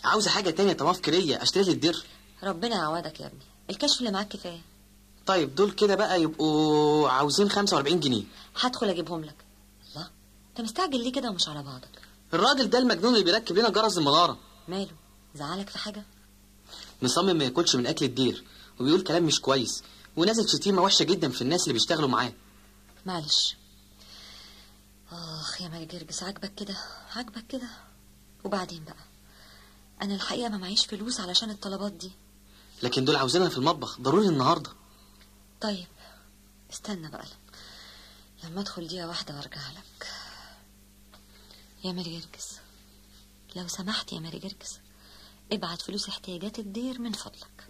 عاوزه حاجه تانية طماف كريه اشتري لي الدير ربنا يعوضك يا ابني الكشف اللي معاك كفايه طيب دول كده بقى يبقوا عاوزين 45 جنيه هدخل اجيبهم لك الله انت مستعجل ليه كده ومش على بعضك الراجل ده المجنون اللي بيركب لنا جرس المناره ماله زعلك في حاجه مصمم ما ياكلش من اكل الدير وبيقول كلام مش كويس ونازل شتيمه وحشه جدا في الناس اللي بيشتغلوا معاه معلش اخ يا ماري جرجس عاجبك كده عاجبك كده وبعدين بقى انا الحقيقه ما معيش فلوس علشان الطلبات دي لكن دول عاوزينها في المطبخ ضروري النهارده طيب استنى بقى لما ادخل دقيقه واحده وارجع لك يا ماري جرجس لو سمحت يا ماري جرجس ابعت فلوس احتياجات الدير من فضلك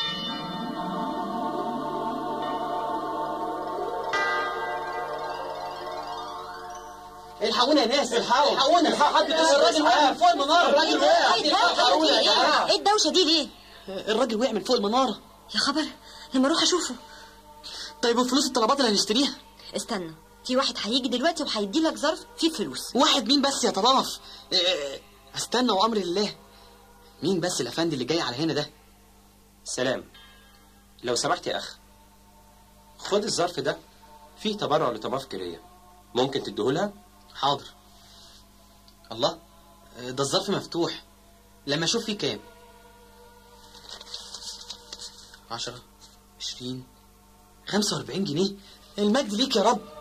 الحقونا يا ناس الحقوا الحقونا حد الراجل وقع من فوق المناره الراجل وقع ايه الدوشه دي ليه؟ ايه الدوشه دي ليه الراجل وقع من فوق المناره يا خبر لما اروح اشوفه طيب وفلوس الطلبات اللي هنشتريها استنى في واحد هيجي دلوقتي وهيدي لك ظرف فيه فلوس واحد مين بس يا طرف إيه، استنى وامر الله مين بس الافندي اللي جاي على هنا ده سلام لو سمحت يا اخ خد الظرف ده فيه تبرع لطماف كريه ممكن تديهولها حاضر الله ده الظرف مفتوح لما اشوف فيه كام عشرة عشرين خمسة واربعين جنيه المجد ليك يا رب